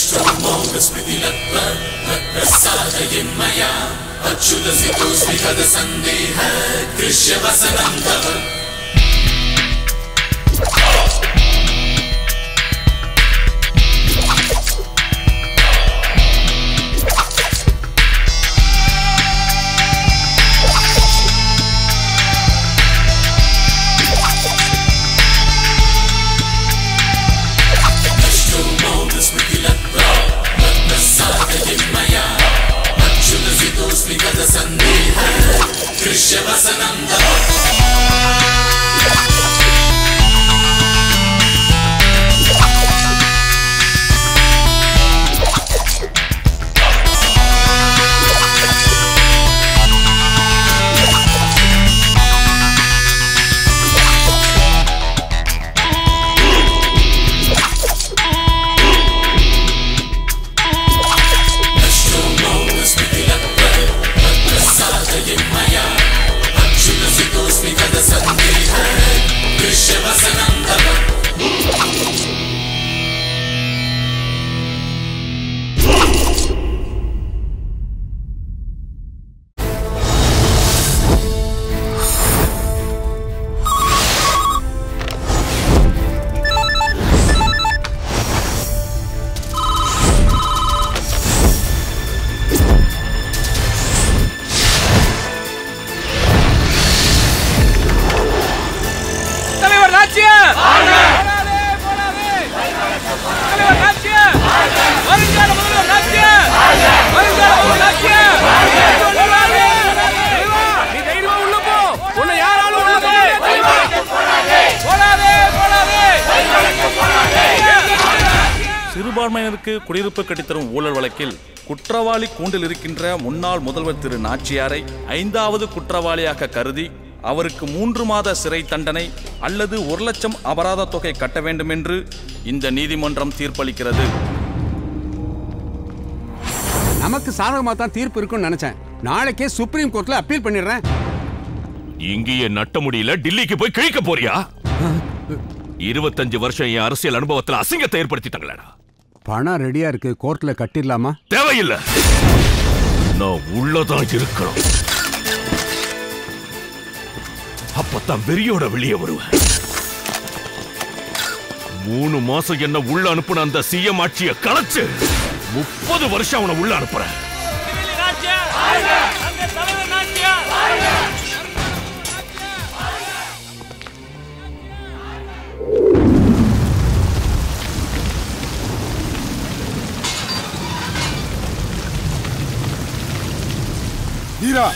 தலைவர் நாச்சியா போடாதே, போடாதே. தலைவர் நாச்சியா வருங்கால முதல்வர் நாச்சியா வருங்கால முதல்வர் நாச்சியா போடாதே. தலைவா, நீ தைரியமா உள்ள போ உன்னை யாராலும் உள்ள போ போடாதே போடாதே சிறுபான்மையினருக்கு குடியிருப்பு கட்டித்தரும் ஊழல் வழக்கில் குற்றவாளி கூண்டில் இருக்கின்ற முன்னாள் முதல்வர் திரு நாச்சியாரை ஐந்தாவது குற்றவாளியாக கருதி அவருக்கு மூன்று மாத சிறை தண்டனை அல்லது ஒரு லட்சம் அபராத தொகை கட்ட வேண்டும் என்று இந்த நீதிமன்றம் தீர்ப்பளிக்கிறது நமக்கு சாதகமா தான் தீர்ப்பு இருக்கும்னு நினைச்சேன் நாளைக்கே சுப்ரீம் கோர்ட்ல அப்பீல் பண்ணிடுறேன் இங்கேயே நட்ட முடியல டில்லிக்கு போய் கிழிக்க போறியா இருபத்தஞ்சு வருஷம் என் அரசியல் அனுபவத்துல அசிங்கத்தை ஏற்படுத்திட்டாங்களேடா பணம் ரெடியா இருக்கு கோர்ட்ல கட்டிடலாமா தேவையில்ல நான் உள்ளதான் இருக்கணும் அப்பதான் வெறியோட வெளியே வருவேன் மூணு மாசம் என்ன உள்ள அனுப்புன அந்த சிஎம் ஆட்சிய கலைச்சு முப்பது வருஷம் அவனை உள்ள அனுப்புறேன் நாச்சியா அங்க தலைவர் நாச்சியா வீரா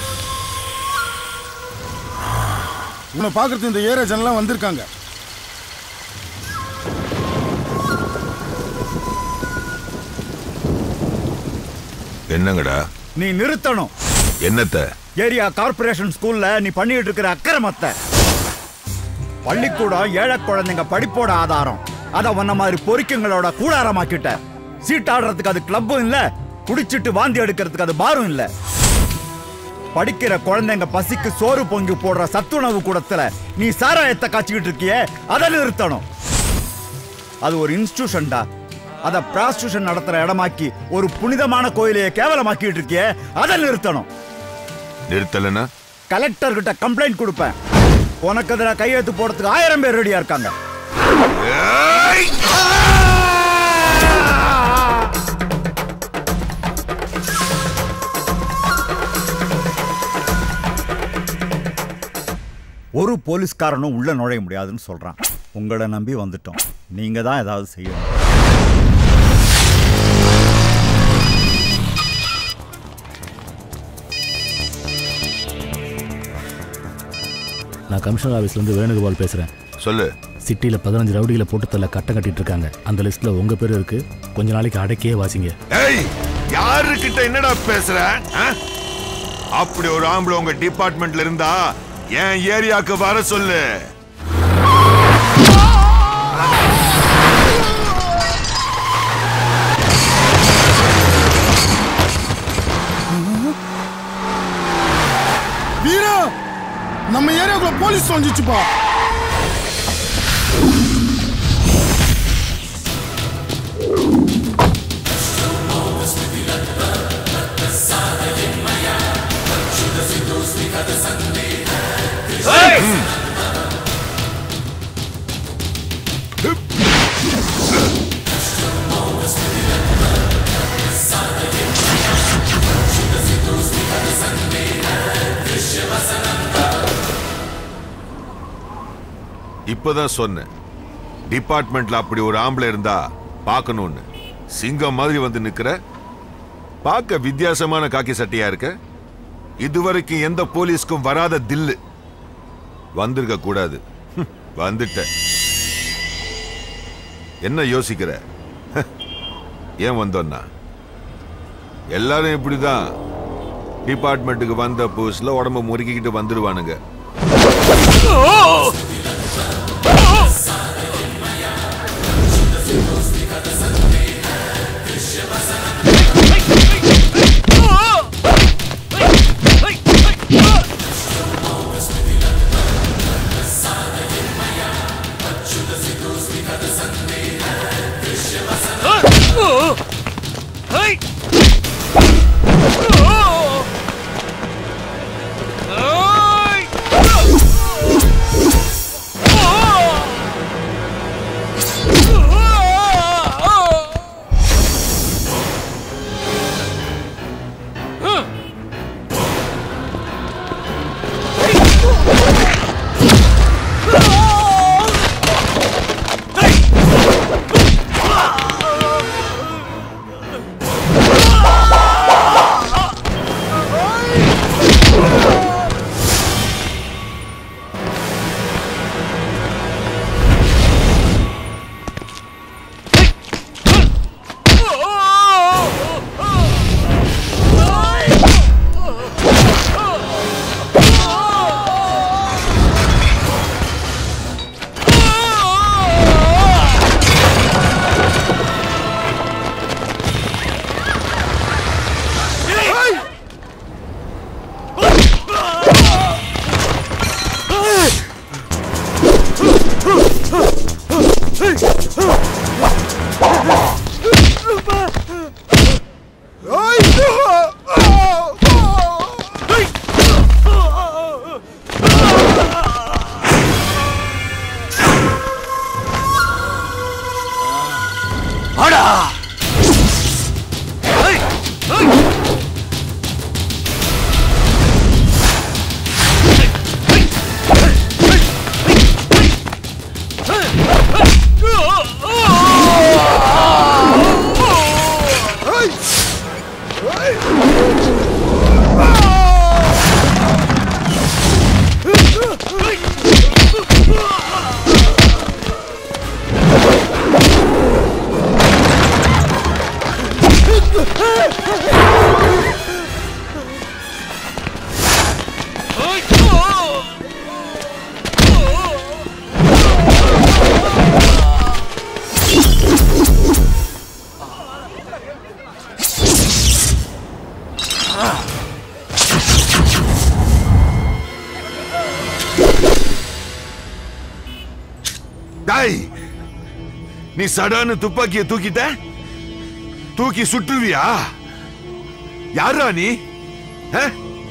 உன்னை பார்க்கறது இந்த ஏரேஜன்லாம் வந்திருக்காங்க என்னங்கடா நீ நிறுத்தணும் என்னத்த ஏரியா கார்ப்பரேஷன் ஸ்கூல்ல நீ பண்ணிட்டு இருக்கிற அக்கிரமத்தை பள்ளிக்கூடம் ஏழை குழந்தைங்க படிப்போட ஆதாரம் அத உன்ன மாதிரி பொறிக்கங்களோட கூடாரமாக்கிட்ட சீட்டாடுறதுக்கு அது கிளப்பும் இல்ல குடிச்சிட்டு வாந்தி எடுக்கிறதுக்கு அது பாரும் இல்ல படிக்கிற குழந்தைங்க பசிக்கு சோறு பொங்கி போடுற சத்துணவு கூடத்துல நீ சாராயத்தை காய்ச்சிக்கிட்டு இருக்கியே அதை நிறுத்தணும் அது ஒரு இன்ஸ்டிடியூஷன்டா அத பிராஸ்டியூஷன் நடத்துற இடமாக்கி ஒரு புனிதமான கோயிலையே கேவலமாக்கிட்டு இருக்கியே அதை நிறுத்தணும் நிறுத்தலனா கலெக்டர் கிட்ட கம்ப்ளைண்ட் கொடுப்பேன் உனக்கு எதிராக கையெழுத்து போடுறதுக்கு ஆயிரம் பேர் ரெடியா இருக்காங்க ஒரு போலீஸ்காரனும் உள்ள நுழைய முடியாதுன்னு சொல்றான் உங்களை நம்பி வந்துட்டோம் நீங்க தான் ஏதாவது செய்யணும் நான் கமிஷனர் ஆஃபீஸ்லேருந்து வேணுகோபால் பேசுகிறேன் சொல்லு சிட்டியில் பதினஞ்சு ரவுடிகளை போட்டு தள்ள கட்டம் கட்டிட்டு இருக்காங்க அந்த லிஸ்ட்டில் உங்கள் பேர் இருக்கு கொஞ்ச நாளைக்கு அடக்கியே வாசிங்க ஏய் யாருக்கிட்ட என்னடா பேசுற ஆ? அப்படி ஒரு ஆம்பளை உங்க டிபார்ட்மெண்ட்ல இருந்தா என் ஏரியாக்கு வர சொல்லு வீரா நம்ம ஏரியாக்குள்ள போலீஸ் வந்துச்சுப்பா இப்பதான் சொன்னேன் டிபார்ட்மெண்ட்ல அப்படி ஒரு ஆம்பளை இருந்தா பார்க்கணும்னு சிங்கம் மாதிரி வந்து நிக்கிற பார்க்க வித்தியாசமான காக்கி சட்டையா இருக்க இதுவரைக்கும் எந்த போலீஸ்க்கும் வராத தில்லு வந்திருக்க கூடாது ஹம், வந்துட்ட என்ன யோசிக்கிற ஹ, ஏன் வந்தோன்னா எல்லாரும் இப்படிதான் டிபார்ட்மெண்ட்டுக்கு வந்த புதுசுல உடம்ப முறுக்கிக்கிட்டு வந்துடுவானுங்க டேய் நீ சடான்னு துப்பாக்கிய தூக்கிட்ட தூக்கி சுட்டுவியா யாரா நீ ஆ?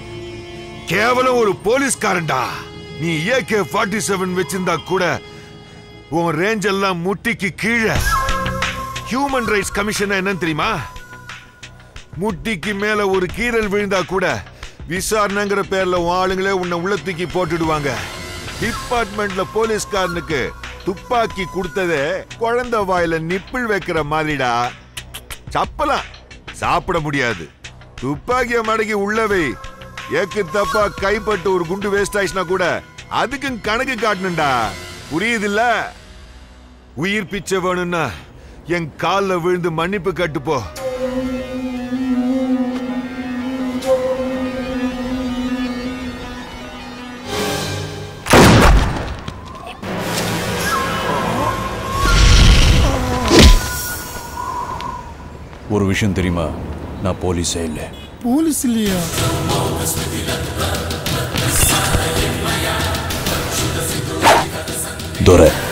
கேவலம் ஒரு போலீஸ்காரன்டா நீ ஏகே ஃபார்ட்டி செவன் வச்சிருந்தா கூட உன் ரேஞ்ச் எல்லாம் முட்டிக்கு கீழே ஹியூமன் ரைட்ஸ் கமிஷன் என்னன்னு தெரியுமா முட்டிக்கு மேல ஒரு கீறல் விழுந்தா கூட விசாரணைங்கிற பேர்ல உன் ஆளுங்களே உன்னை உள்ள தூக்கி போட்டுடுவாங்க டிபார்ட்மெண்ட்ல போலீஸ்காரனுக்கு துப்பாக்கி கொடுத்ததே குழந்தை வாயில நிப்பிள் வைக்கிற மாதிரிடா சப்பலாம் சாப்பிட முடியாது துப்பாக்கிய மடக்கி உள்ளவை ஏக்கு தப்பா கைப்பட்டு ஒரு குண்டு வேஸ்ட் ஆயிடுச்சுனா கூட அதுக்கும் கணக்கு காட்டணும்டா புரியுதுல்ல உயிர் பிச்சை வேணும்னா என் கால்ல விழுந்து மன்னிப்பு கட்டுப்போ ஒரு விஷயம் தெரியுமா நான் போலீஸே இல்லை போலீஸ் இல்லையா துரை